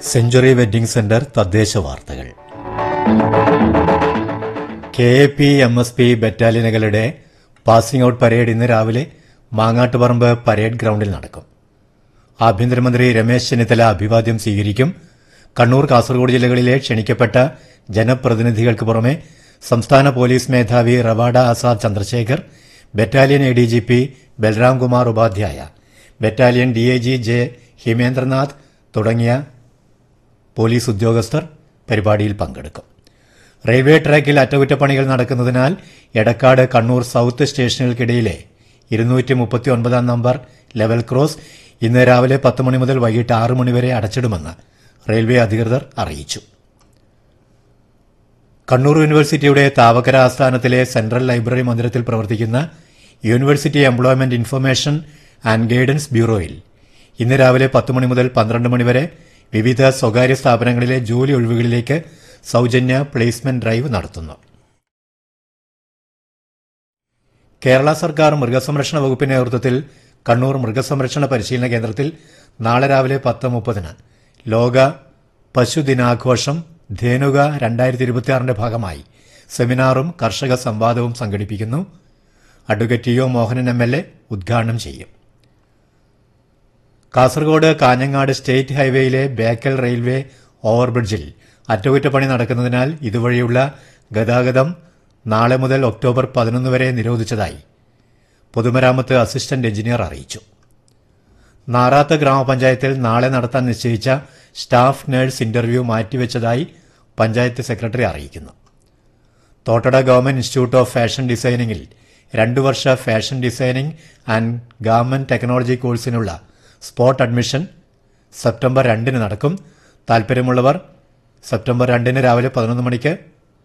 century wedding centre തദ്ദേശ വാർത്തകൾ K A P M S P ബറ്റാലിയനുകളുടെ പാസിംഗ് ഔട്ട് പരേഡ് ഇന്ന് രാവിലെ മാങ്ങാട്ടുപറമ്പ് പരേഡ് ഗ്രൌണ്ടിൽ നടക്കും ആഭ്യന്തരമന്ത്രി രമേശ് ചെന്നിത്തല അഭിവാദ്യം സ്വീകരിക്കും കണ്ണൂർ കാസർഗോഡ് ജില്ലകളിലെ ക്ഷണിക്കപ്പെട്ട ജനപ്രതിനിധികൾക്ക് പുറമെ സംസ്ഥാന പോലീസ് മേധാവി Ravada Azad Chandrasekhar battalion A D G P Balram Kumar Upadhyaya battalion D I G J Himendranath തുടങ്ങിയ പോലീസ് ഉദ്യോഗസ്ഥർ പരിപാടിയിൽ പങ്കെടുക്കും റെയിൽവേ ട്രാക്കിൽ അറ്റകുറ്റപ്പണികൾ നടക്കുന്നതിനാൽ എടക്കാട് കണ്ണൂർ സൌത്ത് സ്റ്റേഷനുകൾക്കിടയിലെ ഇരുന്നൂറ്റി മുപ്പത്തി ഒൻപതാം നമ്പർ ലെവൽ ക്രോസ് ഇന്ന് രാവിലെ പത്ത് മണി മുതൽ വൈകിട്ട് ആറ് മണിവരെ അടച്ചിടുമെന്ന് റെയിൽവേ അധികൃതർ അറിയിച്ചു കണ്ണൂർ യൂണിവേഴ്സിറ്റിയുടെ താവക്കര ആസ്ഥാനത്തിലെ സെൻട്രൽ ലൈബ്രറി മന്ദിരത്തിൽ പ്രവർത്തിക്കുന്ന university employment information and guidance ബ്യൂറോയിൽ ഇന്ന് രാവിലെ പത്ത് മണി മുതൽ പന്ത്രണ്ട് മണിവരെ വിവിധ സ്വകാര്യ സ്ഥാപനങ്ങളിലെ ജോലി ഒഴിവുകളിലേക്ക് സൌജന്യ പ്ലേസ്മെന്റ് ഡ്രൈവ് നടത്തുന്നു കേരള സർക്കാർ മൃഗസംരക്ഷണ വകുപ്പിന്റെ നേതൃത്വത്തിൽ കണ്ണൂർ മൃഗസംരക്ഷണ പരിശീലന കേന്ദ്രത്തിൽ നാളെ രാവിലെ പത്ത് മുപ്പതിന് ലോക പശുദിനാഘോഷം ധേനുക രണ്ടായിരത്തി ഇരുപത്തിയാറിന്റെ ഭാഗമായി സെമിനാറും കർഷക സംവാദവും സംഘടിപ്പിക്കുന്നു advocate T O Mohanan M L A ഉദ്ഘാടനം ചെയ്യും കാസർഗോഡ് കാഞ്ഞങ്ങാട് സ്റ്റേറ്റ് ഹൈവേയിലെ ബേക്കൽ റെയിൽവേ ഓവർബ്രിഡ്ജിൽ അറ്റകുറ്റപ്പണി നടക്കുന്നതിനാൽ ഇതുവഴിയുള്ള ഗതാഗതം നാളെ മുതൽ ഒക്ടോബർ പതിനൊന്ന് വരെ നിരോധിച്ചതായി പൊതുമരാമത്ത് അസിസ്റ്റന്റ് എഞ്ചിനീയർ അറിയിച്ചു നാറാത്ത് ഗ്രാമപഞ്ചായത്തിൽ നാളെ നടത്താൻ നിശ്ചയിച്ച സ്റ്റാഫ് നഴ്സ് ഇന്റർവ്യൂ മാറ്റിവെച്ചതായി പഞ്ചായത്ത് സെക്രട്ടറി അറിയിക്കുന്നു Thottada government institute of fashion ഡിസൈനിങ്ങിൽ രണ്ടു വർഷ fashion designing and government technology കോഴ്സിനുള്ള സ്പോട്ട് അഡ്മിഷൻ സെപ്റ്റംബർ രണ്ടിന് നടക്കും താൽപ്പര്യമുള്ളവർ സെപ്റ്റംബർ രണ്ടിന് രാവിലെ പതിനൊന്ന് മണിക്ക്